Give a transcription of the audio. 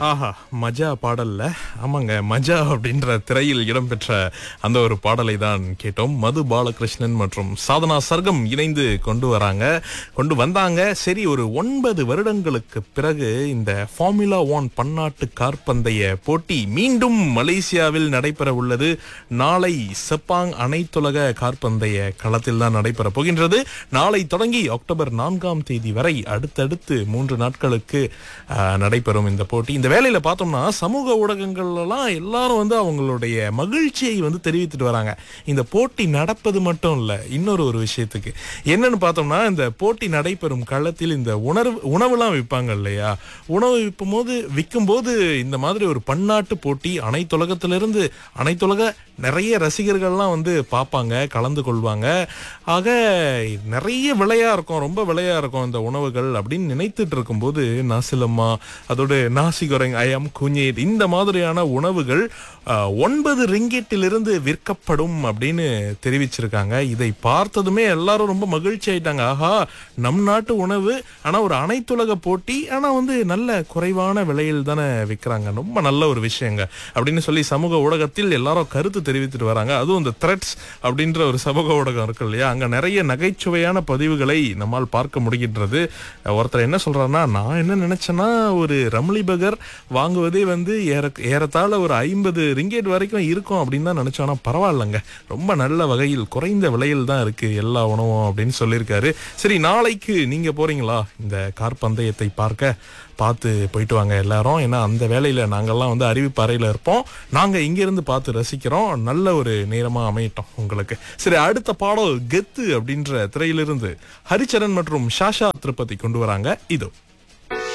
ஆஹா மஜா பாடல்ல ஆமாங்க மஜா அப்படின்ற திரையில் இடம்பெற்ற அந்த ஒரு பாடலை தான் கேட்டோம் மது பாலகிருஷ்ணன் மற்றும் சாதனா சர்க்கம் இணைந்து கொண்டு வராங்க கொண்டு வந்தாங்க சரி ஒரு ஒன்பது வருடங்களுக்கு பிறகு இந்த ஃபார்முலா ஒன் பன்னாட்டு கார்பந்தய போட்டி மீண்டும் மலேசியாவில் நடைபெற உள்ளது நாளை செப்பாங் அனைத்துலக கார்பந்தய களத்தில் தான் நடைபெற போகின்றது நாளை தொடங்கி அக்டோபர் நான்காம் தேதி வரை அடுத்தடுத்து மூன்று நாட்களுக்கு ஆஹ், நடைபெறும் இந்த போட்டி இந்த வேலையில பார்த்தோம்னா சமூக ஊடகங்கள்லாம் எல்லாரும் வந்து அவங்களுடைய மகிழ்ச்சியை வந்து தெரிவித்துட்டு வராங்க இந்த போட்டி நடப்பது மட்டும் இல்ல இன்னொரு ஒரு விஷயத்துக்கு என்னன்னு பார்த்தோம்னா இந்த போட்டி நடைபெறும் களத்தில் இந்த உணர்வு உணவுலாம் விற்பாங்க இல்லையா உணவு விற்கும் போது விற்கும் போது இந்த மாதிரி ஒரு பன்னாட்டு போட்டி அனைத்துலகத்திலிருந்து அனைத்துலக நிறைய ரசிகர்கள்லாம் வந்து பார்ப்பாங்க கலந்து கொள்வாங்க ஆக நிறைய விலையா இருக்கும் ரொம்ப விலையா இருக்கும் இந்த உணவுகள் அப்படின்னு நினைத்துட்டு இருக்கும்போது நாசிலம்மா அதோட நாசி கொரங் அயம் குஞ்சேட் இந்த மாதிரியான உணவுகள் அஹ், ஒன்பது ரிங்கெட்டிலிருந்து விற்கப்படும் அப்படின்னு தெரிவிச்சிருக்காங்க இதை பார்த்ததுமே எல்லாரும் ரொம்ப மகிழ்ச்சி ஆயிட்டாங்க ஆஹா நம் நாட்டு உணவு ஆனா ஒரு அனைத்துலக போட்டி ஆனா வந்து நல்ல குறைவான விலையில் தானே விற்கிறாங்க ரொம்ப நல்ல ஒரு விஷயங்க அப்படின்னு சொல்லி சமூக ஊடகத்தில் எல்லாரும் கருத்து தெரிவித்துட்டு வராங்க அதுவும் இந்த த்ரெட்ஸ் அப்படின்ற ஒரு சமூக ஊடகம் இருக்கு இல்லையா அங்க நிறைய நகைச்சுவையான பதிவுகளை நம்மால் பார்க்க முடிகின்றது ஒருத்தர் என்ன சொல்றாருன்னா நான் என்ன நினைச்சேன்னா ஒரு ரம்லி பகர் வாங்குவதே வந்து ஏற ஏறத்தாழ ஒரு ஐம்பது ரிங்கேட் வரைக்கும் இருக்கும் அப்படின்னு தான் நினைச்சோம் ஆனா பரவாயில்லைங்க ரொம்ப நல்ல வகையில் குறைந்த விலையில் தான் இருக்கு எல்லா உணவும் அப்படின்னு சொல்லியிருக்காரு சரி நாளைக்கு நீங்க போறீங்களா இந்த கார் பந்தயத்தை பார்க்க பார்த்து போயிட்டு வாங்க எல்லாரும் ஏன்னா அந்த வேலையில நாங்கெல்லாம் வந்து அறிவிப்பு அறையில இருப்போம் நாங்க இங்க இருந்து பார்த்து ரசிக்கிறோம் நல்ல ஒரு நேரமா அமையட்டும் உங்களுக்கு சரி அடுத்த பாடல் கெத்து அப்படின்ற திரையிலிருந்து ஹரிச்சரன் மற்றும் ஷாஷா திருப்பதி கொண்டு வராங்க இதோ